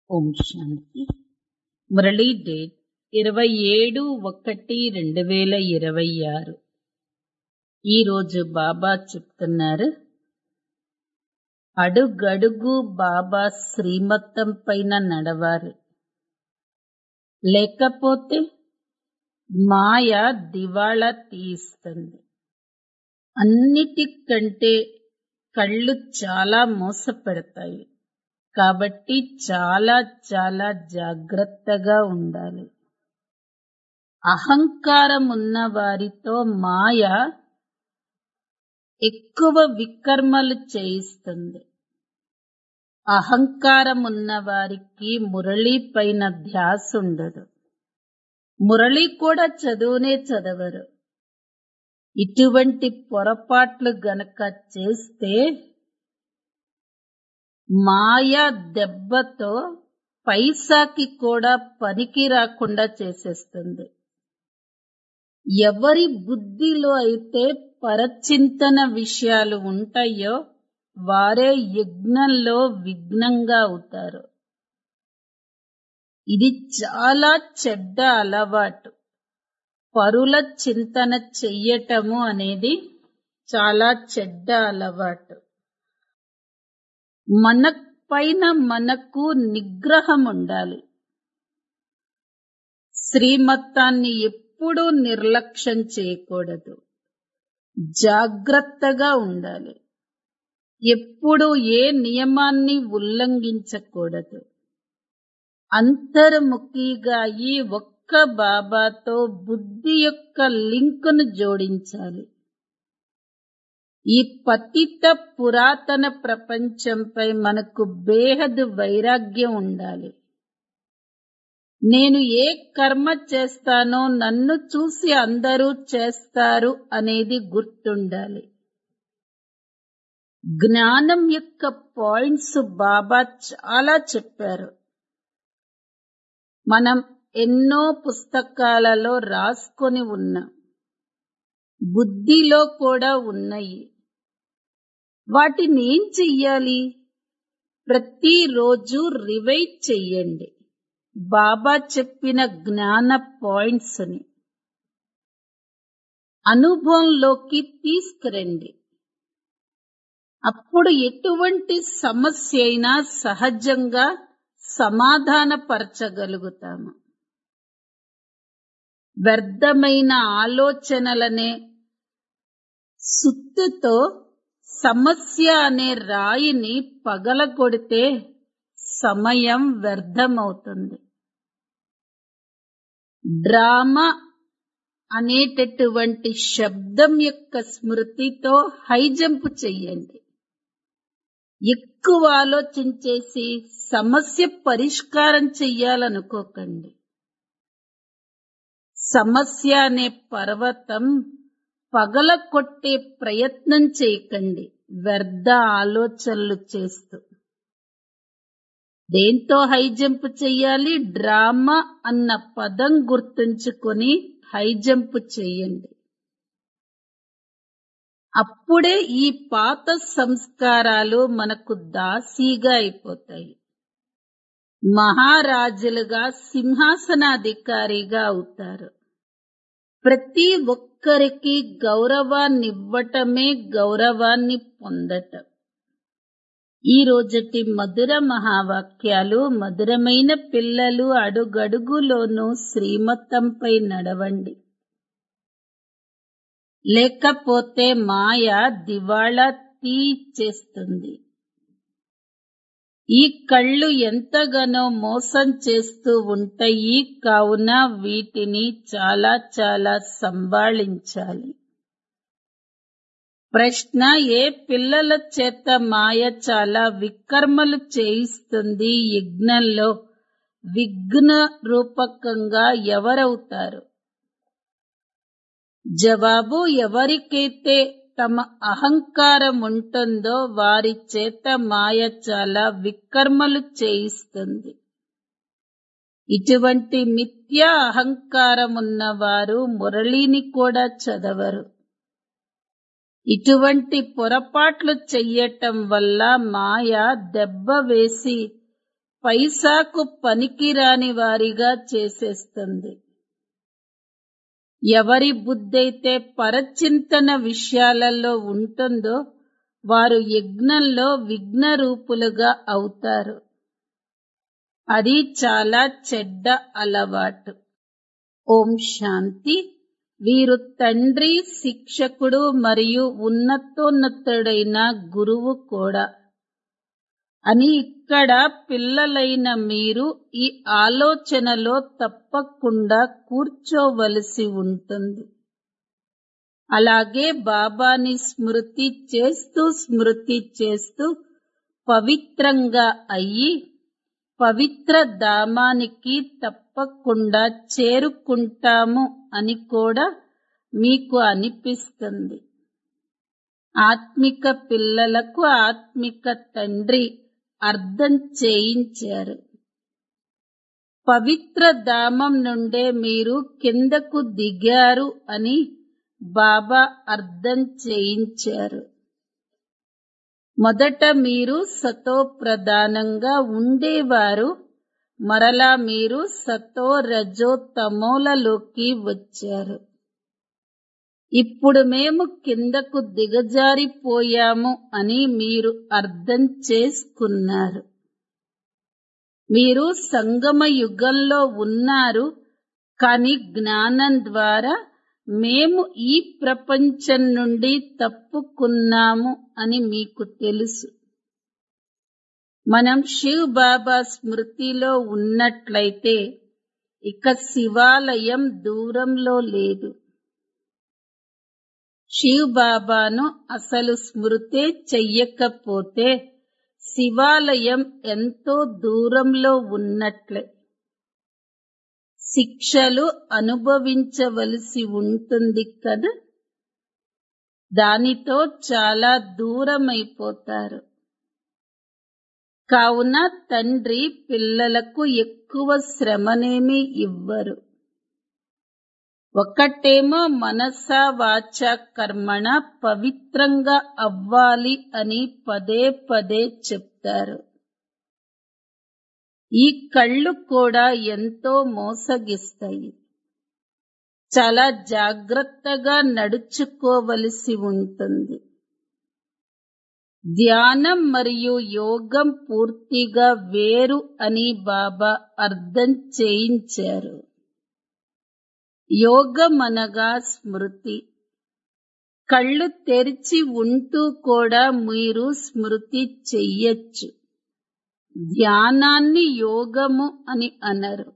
ఓం శాంతి Murali date ఇరవై ఏడు ఒకటి రెండు వేల ఇరవై ఆరు ఈరోజు బాబా చెప్తున్నారు అడుగడుగు బాబా శ్రీమతం పైన నడవాలి లేకపోతే మాయ దివాళా తీస్తుంది అన్నిటికంటే కళ్ళు చాలా మోసపెడతాయి కాబట్టి చాలా చాలా జాగ్రత్తగా ఉండాలి అహంకారం ఉన్న వారితో మాయ ఎక్కువ వికర్మలు చేయిస్తుంది అహంకారం ఉన్న వారికి మురళి పైన ధ్యాస ఉండదు మురళి కూడా చదువునే చదవరు ఇటువంటి పొరపాట్లు గనక చేస్తే మాయా దెబ్బతో పైసాకి కూడా పనికి రాకుండా చేసేస్తుంది ఎవరి బుద్ధిలో అయితే పరచింతన విషయాలు ఉంటాయో వారే యజ్ఞంలో విఘ్నంగా అవుతారు ఇది చాలా చెడ్డ అలవాటు పరుల చింతన చెయ్యటము అనేది చాలా చెడ్డ అలవాటు మన పైన మనకు నిగ్రహం ఉండాలి శ్రీమత్తాన్ని ఎప్పుడూ నిర్లక్ష్యం చేయకూడదు జాగ్రత్తగా ఉండాలి ఎప్పుడు ఏ నియమాన్ని ఉల్లంఘించకూడదు అంతర్ముఖిగా ఈ ఒక్క బాబాతో బుద్ధి యొక్క లింకును జోడించాలి ఈ పతిత పురాతన ప్రపంచంపై మనకు బేహద్ వైరాగ్యం ఉండాలి నేను ఏ కర్మ చేస్తానో నన్ను చూసి అందరూ చేస్తారు అనేది గుర్తుండాలి జ్ఞానం యొక్క పాయింట్స్ బాబా చాలా చెప్పారు మనం ఎన్నో పుస్తకాలలో రాసుకొని ఉన్నాం బుద్ధిలో కూడా ఉన్నాయి వాటిని ఏం చెయ్యాలి ప్రతిరోజు రివైజ్ చెయ్యండి బాబా చెప్పిన జ్ఞాన పాయింట్స్ ని అనుభవంలోకి తీసుకురండి అప్పుడు ఎటువంటి సమస్య అయినా సహజంగా సమాధానపరచగలుగుతాము వ్యర్థమైన ఆలోచనలనే సుత్తుతో సమస్య అనే రాయిని పగలగొడితే సమయం వ్యర్థమవుతుంది డ్రామా అనేటటువంటి శబ్దం యొక్క స్మృతితో హైజంప్ చెయ్యండి ఎక్కువ ఆలోచించేసి సమస్య పరిష్కారం చెయ్యాలనుకోకండి సమస్య అనే పర్వతం పగల కొట్టే ప్రయత్నం చేయకండి వ్యర్థ ఆలోచనలు చేస్తూ దేంతో హైజంప్ చెయ్యాలి డ్రామా అన్న పదం గుర్తుంచుకొని హైజంప్ చెయ్యండి అప్పుడే ఈ పాత సంస్కారాలు మనకు దాసీగా అయిపోతాయి మహారాజులుగా సింహాసనాధికారిగా అవుతారు ప్రతి ఒక్కరికి గౌరవాన్నివ్వటమే గౌరవాన్ని పొందటం ఈ రోజటి మధుర మహావాక్యాలు మధురమైన పిల్లలు అడుగడుగులోనూ శ్రీమతంపై నడవండి లేకపోతే మాయ దివాళా తీచేస్తుంది ఈ కళ్ళు ఎంతగానో మోసం చేస్తూ ఉంటాయి కావున వీటిని చాలా చాలా సంభాళించాలి ప్రశ్న ఏ పిల్లల చేత మాయ చాలా వికర్మలు చేయిస్తుంది యజ్ఞంలో విఘ్న రూపకంగా ఎవరవుతారు జవాబు ఎవరికైతే తమ అహంకారం ఉంటుందో వారి చేత మాయ చాలా వికర్మలు చేయిస్తుంది ఇటువంటి మిథ్యా అహంకారం ఉన్నవారు మురళిని కూడా చదవరు ఇటువంటి పొరపాట్లు చెయ్యటం వల్ల మాయ దెబ్బ వేసి పైసాకు పనికిరాని వారిగా చేసేస్తుంది ఎవరి బుద్ధైతే పరచింతన విషయాలలో ఉంటుందో వారు యజ్ఞంలో విఘ్న రూపులుగా అవుతారు అది చాలా చెడ్డ అలవాటు ఓం శాంతి వీరు తండ్రి శిక్షకుడు మరియు ఉన్నతోన్నతుడైన గురువు కూడా అని ఇక్కడ పిల్లలైన మీరు ఈ ఆలోచనలో తప్పకుండా కూర్చోవలసి ఉంటుంది అలాగే బాబాని స్మృతి చేస్తూ స్మృతి చేస్తూ పవిత్రంగా అయ్యి పవిత్ర ధామానికి తప్పకుండా చేరుకుంటాము అని కూడా మీకు అనిపిస్తుంది ఆత్మిక పిల్లలకు ఆత్మిక తండ్రి అర్థం చేయించారు పవిత్ర ధామం నుండే మీరు కిందకు దిగారు అని బాబా అర్థం చేయించారు మొదట మీరు సతో ప్రధానంగా ఉండేవారు మరలా మీరు సతో రజో తమోలలోకి వచ్చారు ఇప్పుడు మేము కిందకు దిగజారిపోయాము అని మీరు అర్థం చేసుకున్నారు మీరు సంగమ యుగంలో ఉన్నారు కాని జ్ఞానం ద్వారా మేము ఈ ప్రపంచం నుండి తప్పుకున్నాము అని మీకు తెలుసు మనం శివ్ బాబా స్మృతిలో ఉన్నట్లయితే ఇక శివాలయం దూరంలో లేదు శివ్ బాబాను అసలు స్మృతే చెయ్యకపోతే శివాలయం ఎంతో దూరంలో ఉన్నట్లే శిక్షలు అనుభవించవలసి ఉంటుంది కదా దానితో చాలా దూరమైపోతారు కావున తండ్రి పిల్లలకు ఎక్కువ శ్రమనేమి ఇవ్వరు ఒకటేమో మనస వాచ కర్మణ పవిత్రంగా అవ్వాలి అని పదే పదే చెప్తారు ఈ కళ్ళు కూడా ఎంతో మోసగిస్తాయి చాలా జాగ్రత్తగా నడుచుకోవలసి ఉంటుంది ధ్యానం మరియు యోగం పూర్తిగా వేరు అని బాబా అర్థం చేయించారు యోగం అనగా స్మృతి కళ్ళు తెరిచి ఉంటూ కూడా మీరు స్మృతి చెయ్యొచ్చు ధ్యానాన్ని యోగము అని అనరు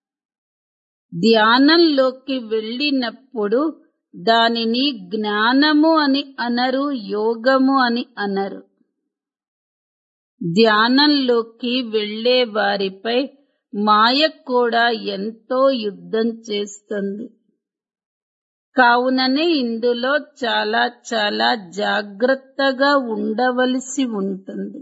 ధ్యానంలోకి వెళ్ళినప్పుడు దానిని జ్ఞానము అని అనరు యోగము అని అనరు ధ్యానంలోకి వెళ్లే వారిపై మాయ కూడా ఎంతో యుద్ధం చేస్తుంది కావుననే ఇందులో చాలా చాలా జాగ్రత్తగా ఉండవలసి ఉంటుంది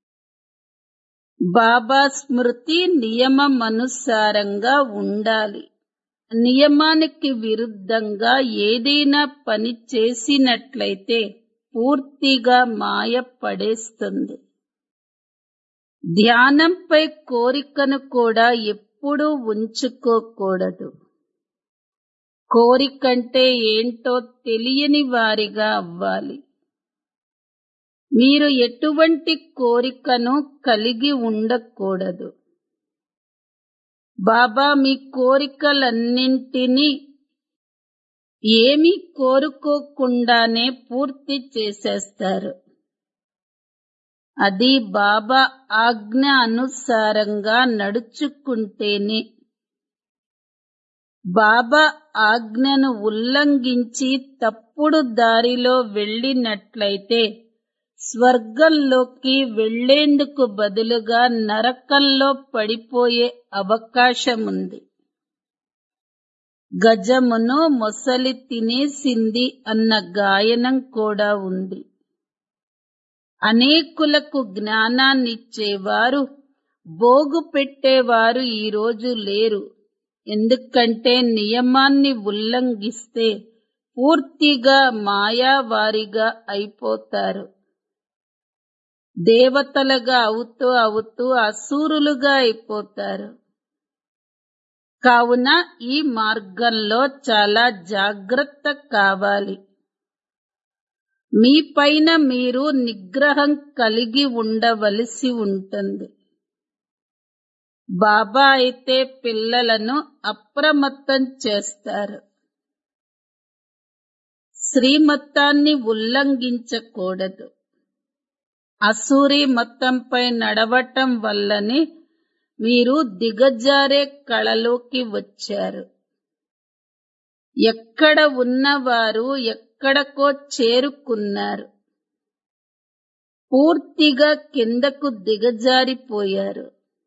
బాబా స్మృతి నియమమనుసారంగా ఉండాలి నియమానికి విరుద్ధంగా ఏదైనా పని చేసినట్లయితే పూర్తిగా మాయ పడేస్తుంది ధ్యానంపై కోరికను కూడా ఎప్పుడూ ఉంచుకోకూడదు కోరికంటే ఏంటో తెలియని వారిగా అవ్వాలి మీరు ఎటువంటి కోరికను కలిగి ఉండకూడదు బాబా మీ కోరికలన్నింటినీ ఏమీ కోరుకోకుండానే పూర్తి చేసేస్తారు అది బాబా ఆజ్ఞ అనుసారంగా నడుచుకుంటేనే బాబా ఆజ్ఞను ఉల్లంఘించి తప్పుడు దారిలో వెళ్ళినట్లయితే స్వర్గంలోకి వెళ్లేందుకు బదులుగా నరకంలో పడిపోయే అవకాశముంది గజమును మొసలి తినేసింది అన్న గాయనం కూడా ఉంది అనేకులకు జ్ఞానాన్నిచ్చేవారు బోగు పెట్టేవారు ఈరోజు లేరు ఎందుకంటే నియమాన్ని ఉల్లంఘిస్తే పూర్తిగా మాయావారిగా అయిపోతారు దేవతలుగా అవుతూ అవుతూ అసూరులుగా అయిపోతారు కావున ఈ మార్గంలో చాలా జాగ్రత్త కావాలి మీ పైన మీరు నిగ్రహం కలిగి ఉండవలసి ఉంటుంది బాబా అయితే పిల్లలను అప్రమత్తం చేస్తారు శ్రీమత్తాన్ని ఉల్లంఘించకూడదు అసూరి మతంపై నడవటం వల్లనే మీరు దిగజారే కళలోకి వచ్చారు ఎక్కడ ఉన్నవారు ఎక్కడకో చేరుకున్నారు పూర్తిగా కిందకు దిగజారిపోయారు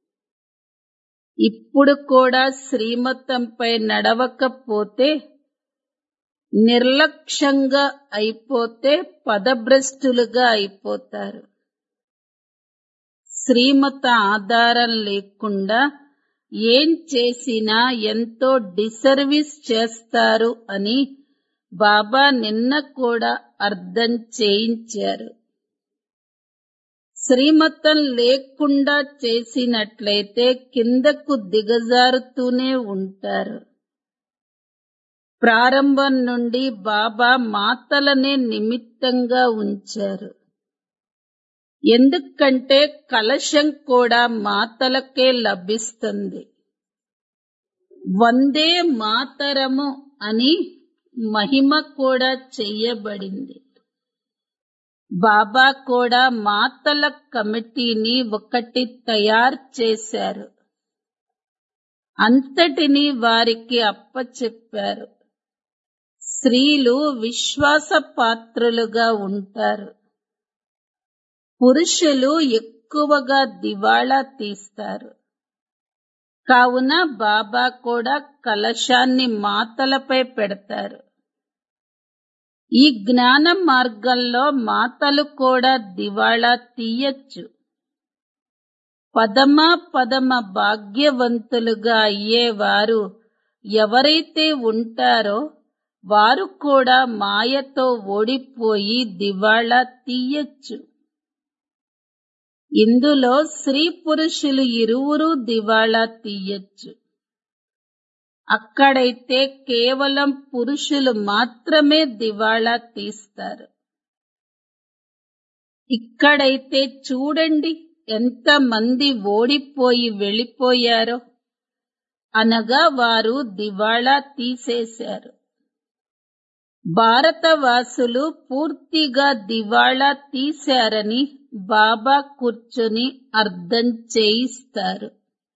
ఇప్పుడు కూడా శ్రీమతంపై నడవకపోతే నిర్లక్ష్యంగా అయిపోతే పదభ్రష్టులుగా అయిపోతారు శ్రీమత ఆధారం లేకుండా ఏం చేసినా ఎంతో డిసర్వీస్ చేస్తారు అని బాబా నిన్న కూడా అర్థం చేయించారు శ్రీమతం లేకుండా చేసినట్లయితే కిందకు దిగజారుతూనే ఉంటారు ప్రారంభం నుండి బాబా మాతలనే నిమిత్తంగా ఉంచారు ఎందుకంటే కలశం కూడా మాతలకే లభిస్తుంది వందే మాతరము అని మహిమ కూడా చెయ్యబడింది బాబా కూడా మాతల కమిటీని ఒకటి తయారు చేశారు అంతటిని వారికి అప్పచెప్పారు స్త్రీలు విశ్వాస పాత్రులుగా ఉంటారు పురుషులు ఎక్కువగా దివాళా తీస్తారు కావున బాబా కూడా కలశాన్ని మాతలపై పెడతారు ఈ జ్ఞాన మార్గంలో మాతలు కూడా దివాళా తీయచ్చు పదమ పదమ భాగ్యవంతులుగా అయ్యేవారు ఎవరైతే ఉంటారో వారు కూడా మాయతో ఓడిపోయి దివాళా తీయచ్చు ఇందులో స్త్రీ పురుషులు ఇరువురు దివాళా తీయచ్చు అక్కడైతే కేవలం పురుషులు మాత్రమే దివాళా తీస్తారు ఇక్కడైతే చూడండి ఎంత మంది ఓడిపోయి వెళ్ళిపోయారో అనగా వారు దివాళా తీసేశారు భారతవాసులు పూర్తిగా దివాళా తీశారని బాబా కూర్చొని అర్థం చేయిస్తారు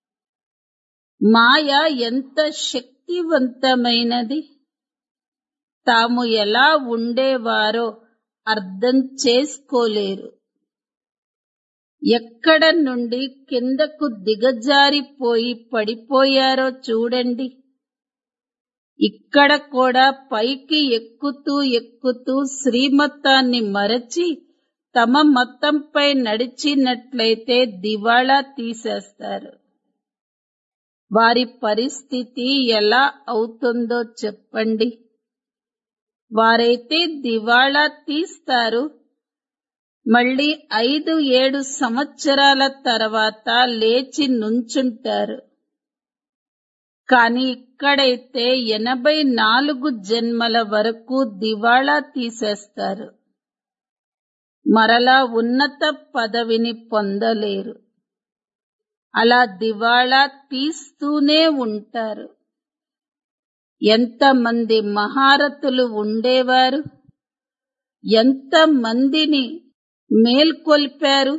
మాయ ఎంత శక్తివంతమైనది తాము ఎలా ఉండేవారో అర్థం చేసుకోలేరు ఎక్కడ నుండి కిందకు దిగజారిపోయి పడిపోయారో చూడండి ఇక్కడ కూడా పైకి ఎక్కుతూ ఎక్కుతూ శ్రీమతాన్ని మరచి తమ మతంపై నడిచినట్లయితే దివాళా తీసేస్తారు వారి పరిస్థితి ఎలా అవుతుందో చెప్పండి వారైతే దివాళా తీస్తారు మళ్ళీ ఐదు ఏడు సంవత్సరాల తర్వాత లేచి నుంచుంటారు కాని ఇక్కడైతే ఎనభై నాలుగు జన్మల వరకు దివాళా తీసేస్తారు మరలా ఉన్నత పదవిని పొందలేరు అలా దివాళా తీస్తూనే ఉంటారు ఎంతమంది మహారథులు ఉండేవారు ఎంత మందిని మేల్కొల్పారు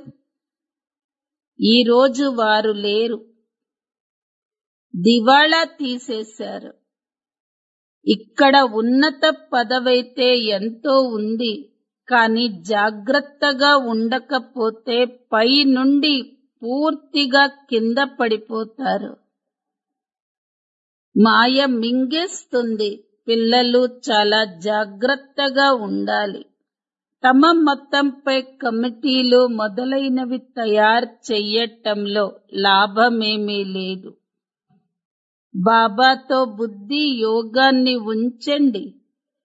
ఈరోజు వారు లేరు దివాళా తీసేశారు ఇక్కడ ఉన్నత పదవైతే ఎంతో ఉంది కాని జాగ్రత్తగా ఉండకపోతే పై నుండి పూర్తిగా కింద పడిపోతారు మాయ మింగేస్తుంది పిల్లలు చాలా జాగ్రత్తగా ఉండాలి తమ మతంపై కమిటీలు మొదలైనవి తయారు చెయ్యటంలో లాభమేమీ లేదు బాబాతో బుద్ధి యోగాన్ని ఉంచండి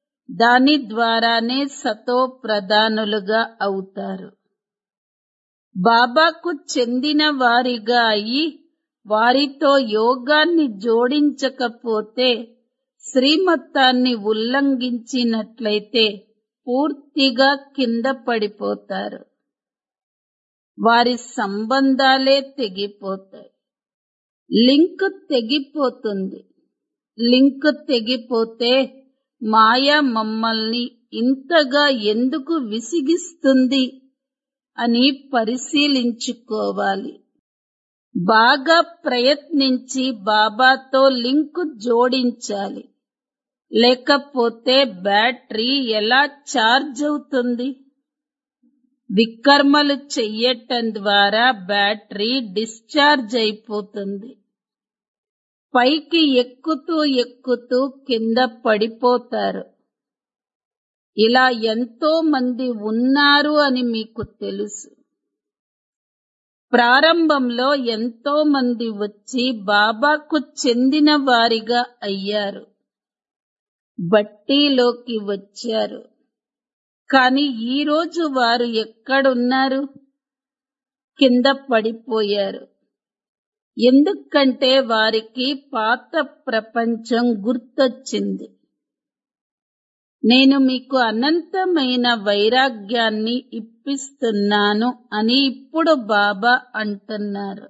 దాని ద్వారానే సతో ప్రధానులుగా అవుతారు బాబాకు చెందిన వారిగా అయి వారితో యోగాన్ని జోడించకపోతే శ్రీమత్తాన్ని ఉల్లంఘించినట్లయితే పూర్తిగా కింద పడిపోతారు వారి సంబంధాలే తెగిపోతాయి లింక్ తెగిపోతుంది లింక్ తెగిపోతే మాయ మమ్మల్ని ఇంతగా ఎందుకు విసిగిస్తుంది అని పరిశీలించుకోవాలి బాగా ప్రయత్నించి బాబాతో లింక్ జోడించాలి లేకపోతే బ్యాటరీ ఎలా ఛార్జ్ అవుతుంది వికర్మలు చెయ్యటం ద్వారా బ్యాటరీ డిశ్చార్జ్ అయిపోతుంది పైకి ఎక్కుతూ ఎక్కుతూ కింద పడిపోతారు ఇలా ఎంతో మంది ఉన్నారు అని మీకు తెలుసు ప్రారంభంలో ఎంతో మంది వచ్చి బాబాకు చెందిన వారిగా అయ్యారు బట్టీలోకి వచ్చారు కాని ఈ రోజు వారు ఎక్కడున్నారు కింద పడిపోయారు ఎందుకంటే వారికి పాత ప్రపంచం గుర్తొచ్చింది నేను మీకు అనంతమైన వైరాగ్యాన్ని ఇప్పిస్తున్నాను అని ఇప్పుడు బాబా అంటున్నారు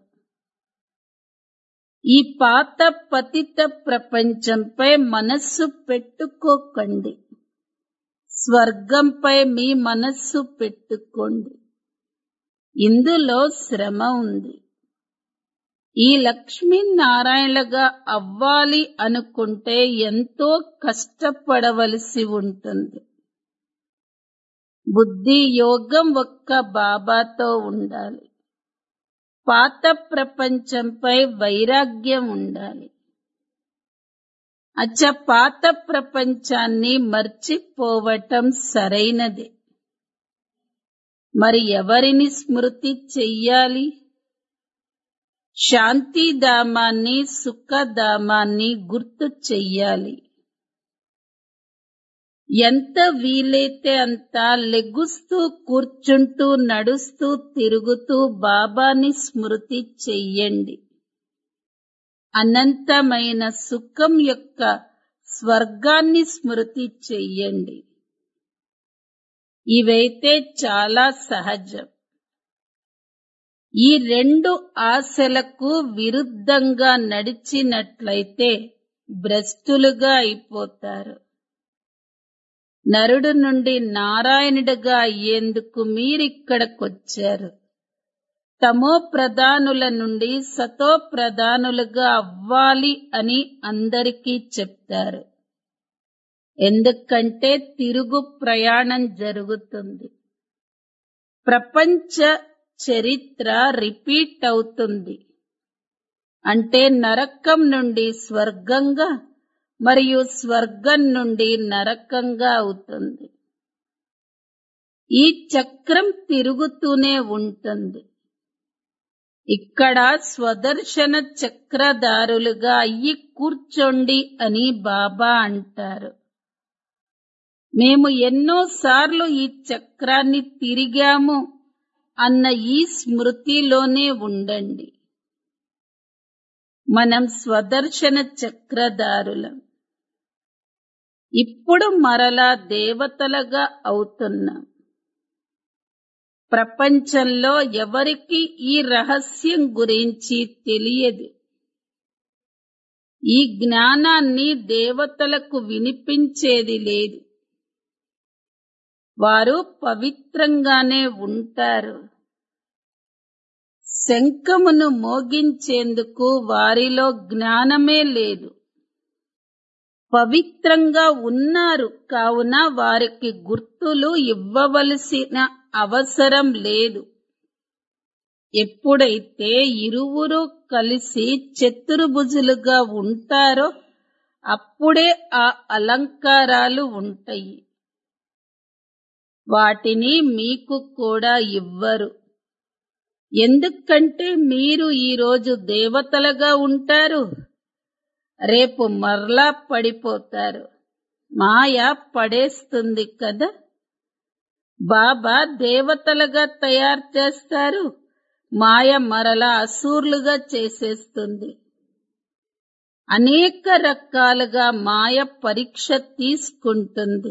ఈ పాత పతిత ప్రపంచంపై మనస్సు పెట్టుకోకండి స్వర్గంపై మీ మనస్సు పెట్టుకోండి ఇందులో శ్రమ ఉంది ఈ లక్ష్మీనారాయణగా అవ్వాలి అనుకుంటే ఎంతో కష్టపడవలసి ఉంటుంది బుద్ధి యోగం ఒక్క బాబాతో ఉండాలి పాత ప్రపంచంపై వైరాగ్యం ఉండాలి అచ్చ పాత ప్రపంచాన్ని మర్చిపోవటం సరైనదే మరి ఎవరిని స్మృతి చెయ్యాలి శాంతిధామాన్ని సుఖధామాన్ని గుర్తు చెయ్యాలి ఎంత వీలైతే అంత లెగుస్తూ కూర్చుంటూ నడుస్తూ తిరుగుతూ బాబాని స్మృతి చెయ్యండి అనంతమైన సుఖం యొక్క స్వర్గాన్ని స్మృతి చెయ్యండి ఇవైతే చాలా సహజం ఈ రెండు ఆశలకు విరుద్ధంగా నడిచినట్లయితే భ్రష్టులుగా అయిపోతారు నరుడు నుండి నారాయణుడిగా అయ్యేందుకు మీరిక్కడకొచ్చారు తమో ప్రధానుల నుండి సతో ప్రధానులుగా అవ్వాలి అని అందరికీ చెప్తారు ఎందుకంటే తిరుగు ప్రయాణం జరుగుతుంది ప్రపంచ చరిత్ర రిపీట్ అవుతుంది అంటే నరకం నుండి స్వర్గంగా మరియు స్వర్గం నుండి నరకంగా అవుతుంది ఈ చక్రం తిరుగుతూనే ఉంటుంది ఇక్కడ స్వదర్శన చక్రధారులుగా అయ్యి కూర్చోండి అని బాబా అంటారు మేము ఎన్నోసార్లు ఈ చక్రాన్ని తిరిగాము అన్న ఈ స్మృతిలోనే ఉండండి మనం స్వదర్శన చక్రధారులం ఇప్పుడు మరలా దేవతలుగా అవుతున్నాం ప్రపంచంలో ఎవరికి ఈ రహస్యం గురించి తెలియదు ఈ జ్ఞానాన్ని దేవతలకు వినిపించేది లేదు వారు పవిత్రంగానే ఉంటారు శంఖమును మోగించేందుకు వారిలో జ్ఞానమే లేదు పవిత్రంగా ఉన్నారు కావున వారికి గుర్తులు ఇవ్వవలసిన అవసరం లేదు ఎప్పుడైతే ఇరువురు కలిసి చతుర్భుజులుగా ఉంటారో అప్పుడే ఆ అలంకారాలు ఉంటాయి వాటిని మీకు కూడా ఇవ్వరు ఎందుకంటే మీరు ఈరోజు దేవతలుగా ఉంటారు రేపు మరలా పడిపోతారు మాయ పడేస్తుంది కదా బాబా దేవతలుగా తయారు చేస్తారు మాయ మరల అసూర్లుగా చేసేస్తుంది అనేక రకాలుగా మాయ పరీక్ష తీసుకుంటుంది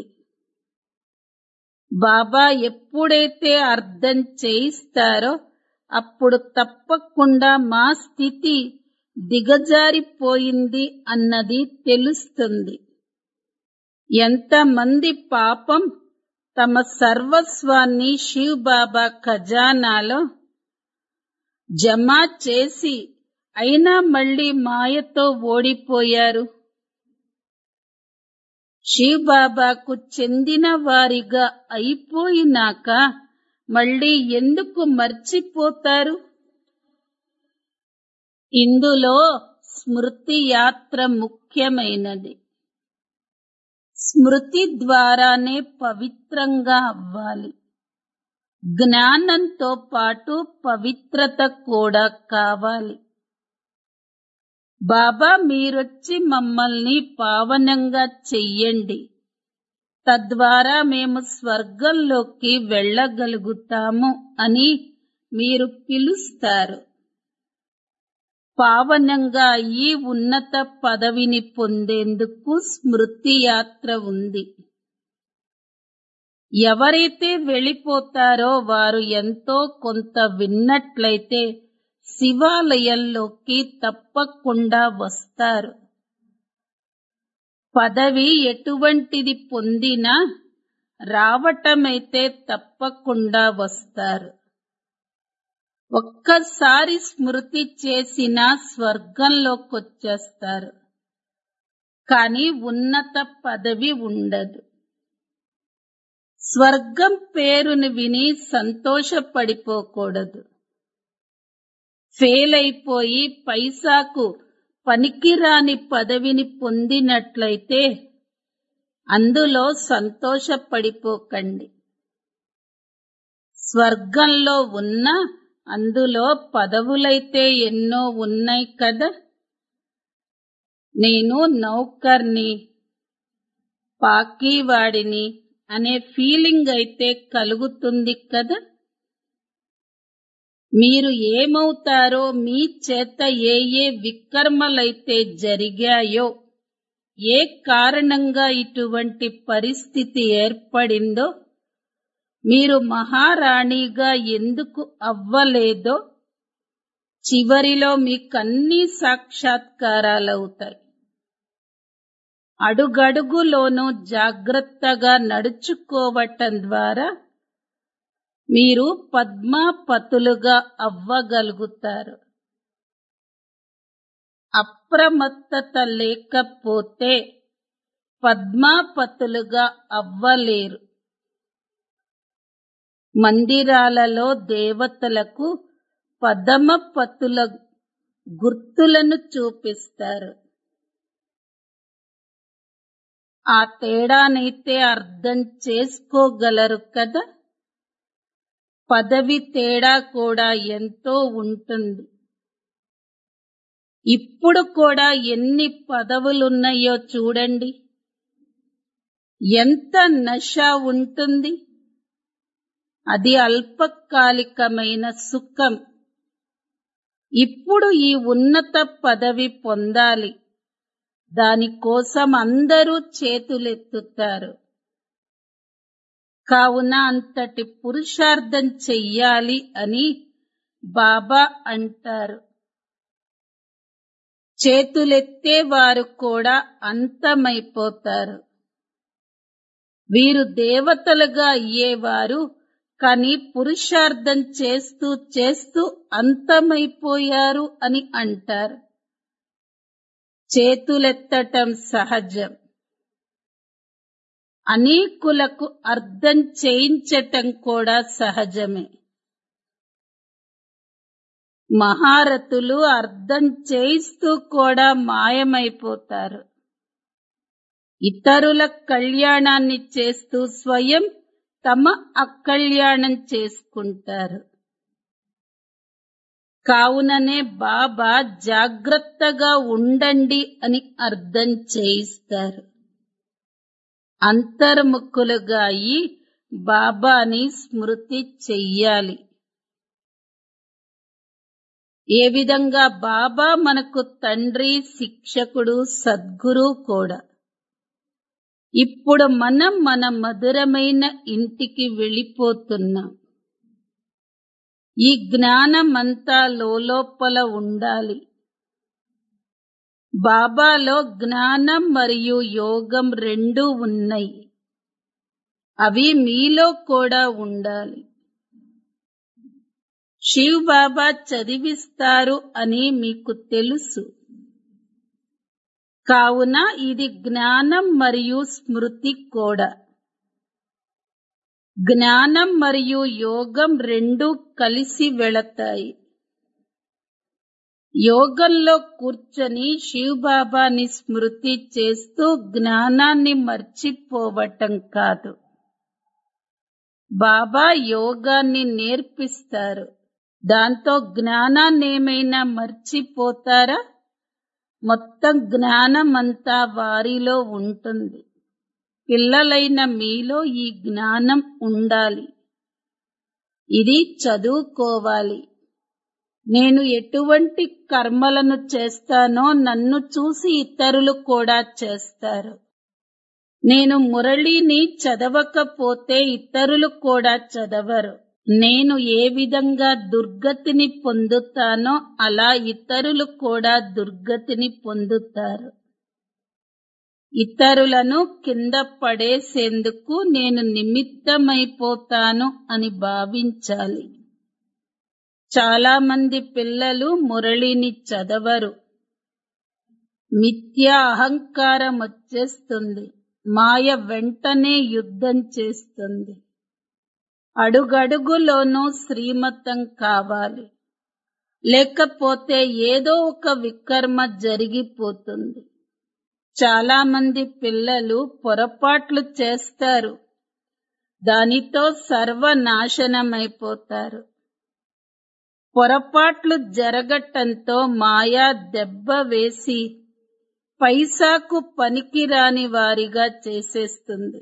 బాబా ఎప్పుడైతే అర్థం చేయిస్తారో అప్పుడు తప్పకుండా మా స్థితి దిగజారిపోయింది అన్నది తెలుస్తుంది ఎంతమంది పాపం తమ సర్వస్వాన్ని శివ్ బాబా ఖజానాలో జమ చేసి అయినా మళ్ళీ మాయతో ఓడిపోయారు శివ్ బాబాకు చెందిన వారిగా అయిపోయినాక మళ్ళీ ఎందుకు మర్చిపోతారు ఇందులో స్మృతి యాత్ర ముఖ్యమైనది స్మృతి ద్వారానే పవిత్రంగా అవ్వాలి జ్ఞానంతో పాటు పవిత్రత కూడా కావాలి బాబా మీరొచ్చి మమ్మల్ని పావనంగా చెయ్యండి తద్వారా మేము స్వర్గంలోకి వెళ్ళగలుగుతాము అని మీరు పిలుస్తారు పావనంగా ఈ ఉన్నత పదవిని పొందేందుకు స్మృతి యాత్ర ఉంది ఎవరైతే వెళ్ళిపోతారో వారు ఎంతో కొంత విన్నట్లయితే శివాలయంలోకి తప్పకుండా వస్తారు పదవి ఎటువంటిది పొందినా రావటమైతే తప్పకుండా వస్తారు ఒక్కసారి స్మృతి చేసిన స్వర్గంలోకొచ్చేస్తారు కానీ ఉన్నత పదవి ఉండదు స్వర్గం పేరును విని సంతోషపడిపోకూడదు ఫెయిల్ అయిపోయి పైసాకు పనికిరాని పదవిని పొందినట్లయితే అందులో సంతోషపడిపోకండి స్వర్గంలో ఉన్న అందులో పదవులైతే ఎన్నో ఉన్నాయి కదా నేను నౌకర్ని పాకీవాడిని అనే ఫీలింగ్ అయితే కలుగుతుంది కదా మీరు ఏమవుతారో మీ చేత ఏ ఏ వికర్మలైతే జరిగాయో ఏ కారణంగా ఇటువంటి పరిస్థితి ఏర్పడిందో మీరు మహారాణిగా ఎందుకు అవ్వలేదో చివరిలో మీకన్నీ సాక్షాత్కారాలవుతాయి అడుగడుగులోనూ జాగ్రత్తగా నడుచుకోవటం ద్వారా మీరు పద్మాపతులుగా అవ్వగలుగుతారు అప్రమత్తత లేకపోతే పద్మాపతులుగా అవ్వలేరు మందిరాలలో దేవతలకు పదమపతుల గుర్తులను చూపిస్తారు ఆ తేడానైతే అర్థం చేసుకోగలరు కదా పదవి తేడా కూడా ఎంతో ఉంటుంది ఇప్పుడు కూడా ఎన్ని పదవులున్నాయో చూడండి ఎంత నష ఉంటుంది అది అల్పకాలికమైన సుఖం ఇప్పుడు ఈ ఉన్నత పదవి పొందాలి దానికోసం అందరూ చేతులెత్తుతారు కావున అంతటి పురుషార్థం చెయ్యాలి అని బాబా అంటారు చేతులెత్తే వారు కూడా అంతమైపోతారు వీరు దేవతలుగా అయ్యేవారు కానీ పురుషార్థం చేస్తూ చేస్తూ అంతమైపోయారు అని అంటారు చేతులెత్తటం సహజం అనేకులకు అర్థం చేయించటం కూడా సహజమే మహారథులు అర్థం చేయిస్తూ కూడా మాయమైపోతారు ఇతరుల కళ్యాణాన్ని చేస్తూ స్వయం తమ అకళ్యాణం చేసుకుంటారు కావుననే బాబా జాగ్రత్తగా ఉండండి అని అర్థం చేయిస్తారు అంతర్ముఖులుగా అయి బాబాని స్మృతి చెయ్యాలి ఏ విధంగా బాబా మనకు తండ్రి శిక్షకుడు సద్గురు కూడా ఇప్పుడు మనం మన మధురమైన ఇంటికి వెళ్ళిపోతున్నాం ఈ జ్ఞానమంతా లోపల ఉండాలి బాబాలో జ్ఞానం మరియు యోగం రెండూ ఉన్నాయి అవి మీలో కూడా ఉండాలి శివ్ బాబా చదివిస్తారు అని మీకు తెలుసు కావున ఇది జ్ఞానం మరియు స్మృతి కూడా జ్ఞానం మరియు యోగం రెండూ కలిసి వెళతాయి యోగంలో కూర్చొని శివ్ బాబాని స్మృతి చేస్తూ జ్ఞానాన్ని మర్చిపోవటం కాదు బాబా యోగాన్ని నేర్పిస్తారు దాంతో జ్ఞానాన్ని ఏమైనా మర్చిపోతారా మొత్తం జ్ఞానమంతా వారిలో ఉంటుంది పిల్లలైన మీలో ఈ జ్ఞానం ఉండాలి ఇది చదువుకోవాలి నేను ఎటువంటి కర్మలను చేస్తానో నన్ను చూసి ఇతరులు కూడా చేస్తారు నేను మురళిని చదవకపోతే ఇతరులు కూడా చదవరు నేను ఏ విధంగా దుర్గతిని పొందుతానో అలా ఇతరులు కూడా దుర్గతిని పొందుతారు ఇతరులను కింద పడేసేందుకు నేను నిమిత్తమైపోతాను అని భావించాలి చాలా మంది పిల్లలు మురళిని చదవరు మిథ్యా అహంకారం వచ్చేస్తుంది మాయ వెంటనే యుద్ధం చేస్తుంది అడుగడుగులోనూ శ్రీమతం కావాలి లేకపోతే ఏదో ఒక వికర్మ జరిగిపోతుంది చాలా మంది పిల్లలు పొరపాట్లు చేస్తారు దానితో సర్వనాశనమైపోతారు పొరపాట్లు జరగటంతో మాయా దెబ్బ వేసి పైసాకు పనికిరాని వారిగా చేసేస్తుంది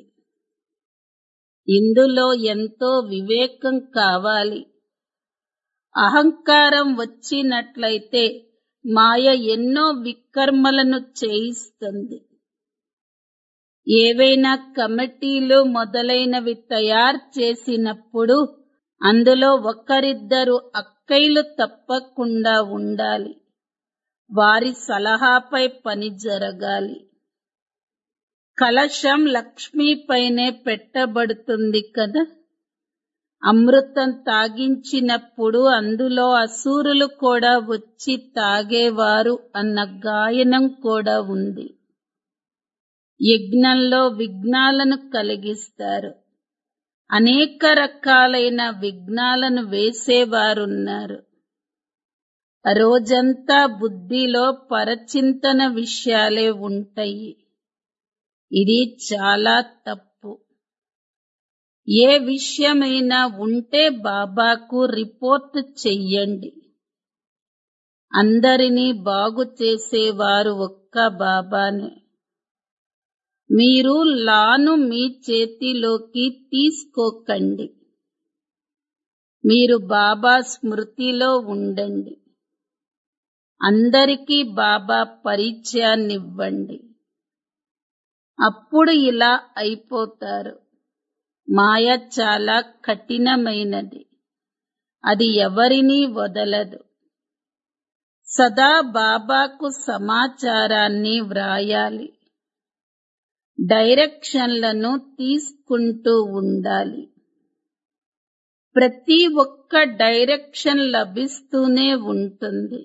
ఇందులో ఎంతో వివేకం కావాలి అహంకారం వచ్చినట్లయితే మాయ ఎన్నో వికర్మలను చేయిస్తుంది ఏవైనా కమిటీలు మొదలైనవి తయారు చేసినప్పుడు అందులో ఒకరిద్దరు అక్కైలు తప్పకుండా ఉండాలి వారి సలహాపై పని జరగాలి కలశం లక్ష్మీపైనే పెట్టబడుతుంది కదా అమృతం తాగించినప్పుడు అందులో అసూరులు కూడా వచ్చి తాగేవారు అన్న గాయనం కూడా ఉంది యజ్ఞంలో విఘ్నాలను కలిగిస్తారు అనేక రకాలైన విఘ్నాలను వేసేవారున్నారు రోజంతా బుద్ధిలో పరచింతన విషయాలే ఉంటాయి ఇది చాలా తప్పు ఏ విషయమైనా ఉంటే బాబాకు రిపోర్ట్ చెయ్యండి అందరినీ బాగు చేసేవారు ఒక్క బాబానే మీరు లాను మీ చేతిలోకి తీసుకోకండి మీరు బాబా స్మృతిలో ఉండండి అందరికీ బాబా పరిచయాన్నివ్వండి అప్పుడు ఇలా అయిపోతారు మాయ చాలా కఠినమైనది అది ఎవరినీ వదలదు సదా బాబాకు సమాచారాన్ని వ్రాయాలి డైరెక్షన్లను తీసుకుంటూ ఉండాలి ప్రతి ఒక్క డైరెక్షన్ లభిస్తూనే ఉంటుంది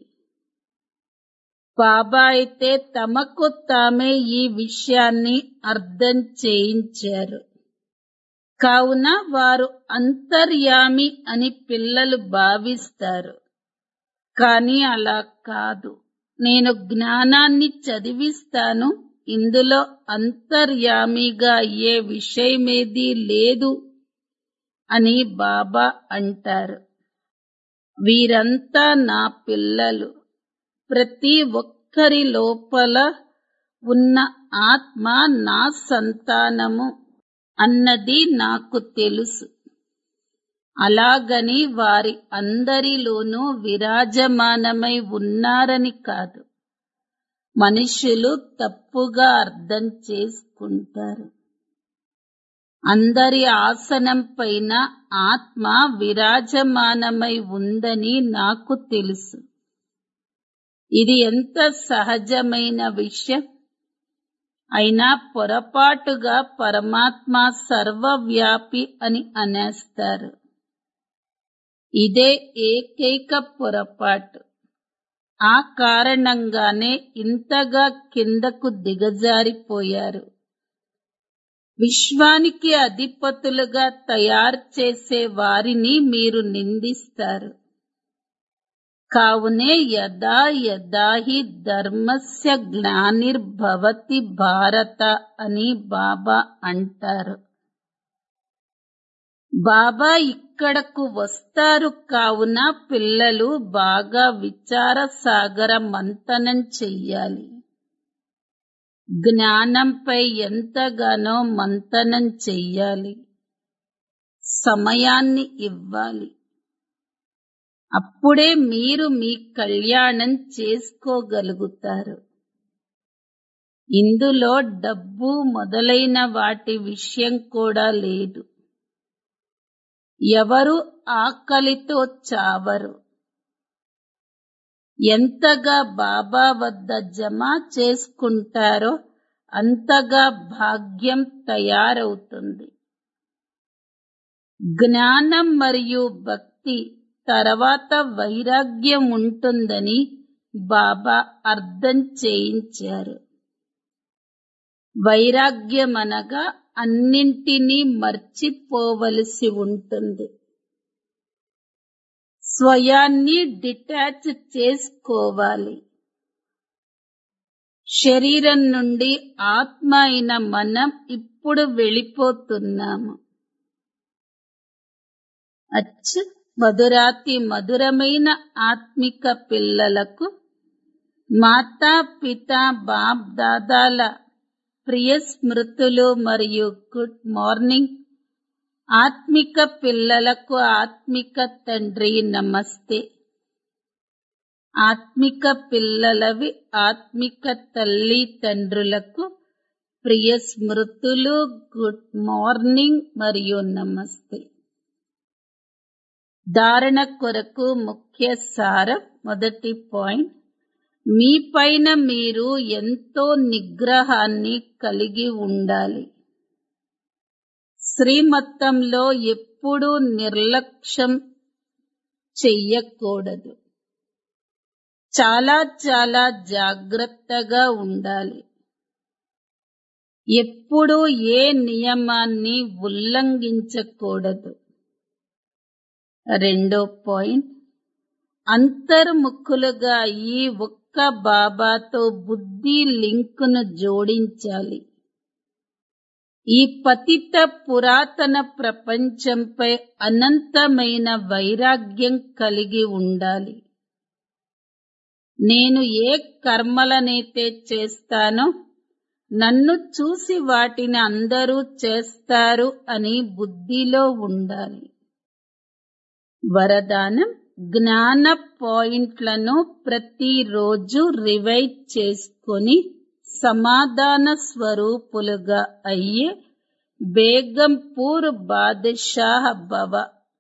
బాబా అయితే తమకు తామే ఈ విషయాన్ని అర్థం చేయించారు కావున వారు అంతర్యామి అని పిల్లలు భావిస్తారు కానీ అలా కాదు నేను జ్ఞానాన్ని చదివిస్తాను ఇందులో అంతర్యామిగా అయ్యే విషయమేదీ లేదు అని బాబా అంటారు వీరంతా నా పిల్లలు ప్రతి ఒక్కరి లోపల ఉన్న ఆత్మ నా సంతానము అన్నది నాకు తెలుసు అలాగని వారి అందరిలోనూ విరాజమానమై ఉన్నారని కాదు మనుషులు తప్పుగా అర్థం చేసుకుంటారు అందరి ఆసనం పైన ఆత్మ విరాజమానమై ఉందని నాకు తెలుసు ఇది ఎంత సహజమైన విషయం అయినా పొరపాటుగా పరమాత్మ సర్వవ్యాపి అని అనేస్తారు ఇదే ఏకైక పొరపాటు ఆ కారణంగానే ఇంతగా కిందకు దిగజారిపోయారు విశ్వానికి అధిపతులుగా తయారు చేసే వారిని మీరు నిందిస్తారు కావునే యదా యదా హి ధర్మస్య గ్లానిర్భవతి భారత అని బాబా అంటారు బాబా ఇక్కడకు వస్తారు కావున పిల్లలు బాగా విచార సాగర మంతనం చెయ్యాలి జ్ఞానంపై ఎంతగానో మంతనం చెయ్యాలి సమయాన్ని ఇవ్వాలి అప్పుడే మీరు మీ కళ్యాణం చేసుకోగలుగుతారు ఇందులో డబ్బు మొదలైన వాటి విషయం కూడా లేదు ఎవరు ఆకలితో చావరు ఎంతగా బాబా వద్ద జమ చేసుకుంటారో అంతగా భాగ్యం తయారవుతుంది జ్ఞానం మరియు భక్తి తర్వాత వైరాగ్యం ఉంటుందని బాబా అర్థం చేయించారు వైరాగ్యం అనగా అన్నింటినీ మర్చిపోవలసి ఉంటుంది స్వయాన్ని డిటాచ్ చేసుకోవాలి శరీరం నుండి ఆత్మ అయిన మనం ఇప్పుడు వెళ్ళిపోతున్నాము అచ్చ మధురాతి మధురమైన ఆత్మిక పిల్లలకు మాతా పిత బాప్ దాదాల ప్రియ స్మృతులు మరియు గుడ్ మార్నింగ్ ఆత్మిక పిల్లలకు ఆత్మిక తండ్రి నమస్తే ఆత్మిక పిల్లలవి ఆత్మిక తల్లి తండ్రులకు ప్రియ స్మృతులు గుడ్ మార్నింగ్ మరియు నమస్తే ధారణ కొరకు ముఖ్య సారం మొదటి పాయింట్ మీ పైన మీరు ఎంతో నిగ్రహాన్ని కలిగి ఉండాలి శ్రీమత్తంలో ఎప్పుడూ నిర్లక్ష్యం చెయ్యకూడదు చాలా చాలా జాగ్రత్తగా ఉండాలి ఎప్పుడూ ఏ నియమాన్ని ఉల్లంఘించకూడదు రెండో పాయింట్ అంతర్ముఖులుగా ఈ ఒక్క బాబాతో బుద్ధి లింకును జోడించాలి ఈ పతిత పురాతన ప్రపంచంపై అనంతమైన వైరాగ్యం కలిగి ఉండాలి నేను ఏ కర్మలనైతే చేస్తానో నన్ను చూసి వాటిని అందరూ చేస్తారు అని బుద్ధిలో ఉండాలి వరదానం జ్ఞాన పాయింట్లను ప్రతిరోజు రివైజ్ చేసుకొని సమాధాన స్వరూపులుగా అయ్యే బేగంపూర్ బాదషాహ్ భవ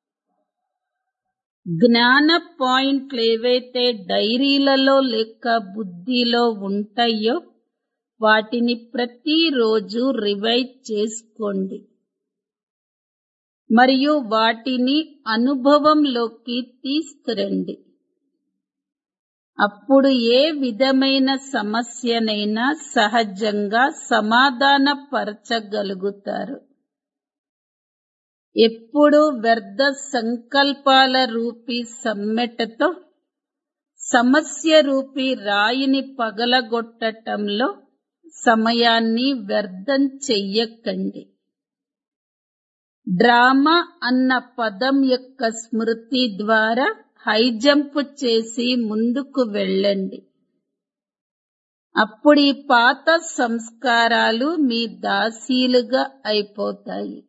జ్ఞాన పాయింట్లు ఏవైతే డైరీలలో లేక బుద్ధిలో ఉంటాయో వాటిని ప్రతిరోజు రివైజ్ చేసుకోండి మరియు వాటిని అనుభవంలోకి తీసుకురండి అప్పుడు ఏ విధమైన సమస్యనైనా సహజంగా సమాధానపరచగలుగుతారు ఎప్పుడు వ్యర్థ సంకల్పాల రూపీ సమ్మెటతో సమస్య రూపీ రాయిని పగలగొట్టటంలో సమయాన్ని వ్యర్థం చెయ్యకండి డ్రామా అన్న పదం యొక్క స్మృతి ద్వారా హైజంప్ చేసి ముందుకు వెళ్ళండి అప్పుడు ఈ పాత సంస్కారాలు మీ దాసీలుగా అయిపోతాయి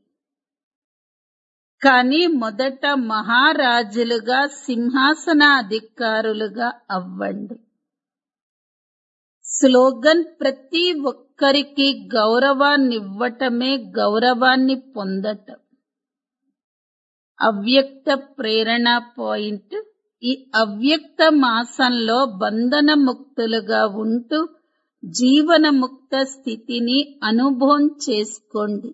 కానీ మొదట మహారాజులుగా సింహాసన అధికారులుగా అవ్వండి స్లోగన్ ప్రతి ఒక్కరికి గౌరవాన్నివ్వటమే గౌరవాన్ని పొందటం అవ్యక్త ప్రేరణ పాయింట్ ఈ అవ్యక్త మాసంలో బంధన ముక్తులుగా ఉంటూ జీవన ముక్త స్థితిని అనుభవం చేసుకోండి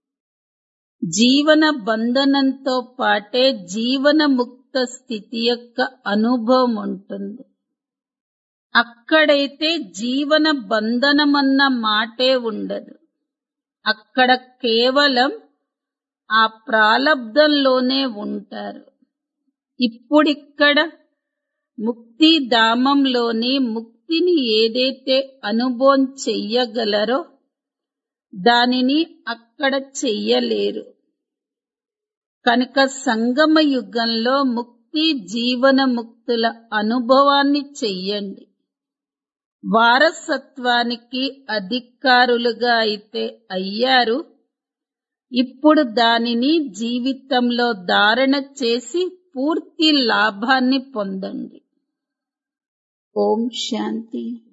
జీవన బంధనంతో పాటే జీవన ముక్త స్థితి యొక్క అనుభవం ఉంటుంది అక్కడైతే జీవన బంధనమన్న మాటే ఉండదు అక్కడ కేవలం ఆ ప్రాలబ్ధంలోనే ఉంటారు ఇప్పుడిక్కడ ముక్తి ధామంలోని ముక్తిని ఏదైతే అనుభవం చెయ్యగలరో దానిని అక్కడ చెయ్యలేరు కనుక సంగమ యుగంలో ముక్తి జీవన ముక్తుల అనుభవాన్ని చెయ్యండి వారసత్వానికి అధికారులుగా అయితే అయ్యారు ఇప్పుడు దానిని జీవితంలో ధారణ చేసి పూర్తి లాభాన్ని పొందండి ఓం శాంతి